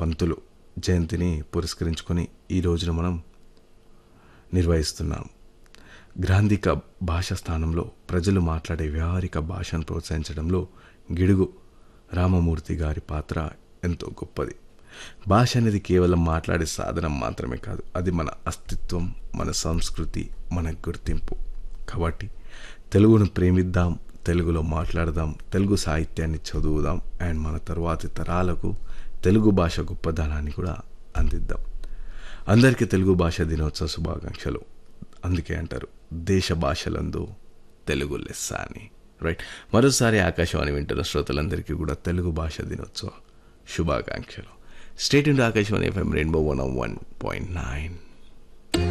పంతులు జయంతిని పురస్కరించుకొని ఈ రోజున మనం నిర్వహిస్తున్నాం గ్రాంధిక భాష స్థానంలో ప్రజలు మాట్లాడే వ్యవహారిక భాషను ప్రోత్సహించడంలో గిడుగు రామమూర్తి గారి పాత్ర ఎంతో గొప్పది భాష అనేది కేవలం మాట్లాడే సాధనం మాత్రమే కాదు అది మన అస్తిత్వం మన సంస్కృతి మన గుర్తింపు కాబట్టి తెలుగును ప్రేమిద్దాం తెలుగులో మాట్లాడదాం తెలుగు సాహిత్యాన్ని చదువుదాం అండ్ మన తరువాతి తరాలకు తెలుగు భాష గొప్పదనాన్ని కూడా అందిద్దాం అందరికీ తెలుగు భాష దినోత్సవ శుభాకాంక్షలు అందుకే అంటారు దేశ భాషలందు తెలుగు లెస్స అని రైట్ మరోసారి ఆకాశవాణి వింటున్న శ్రోతలందరికీ కూడా తెలుగు భాష దినోత్సవ శుభాకాంక్షలు state into Akashvani FM rainbow one one point nine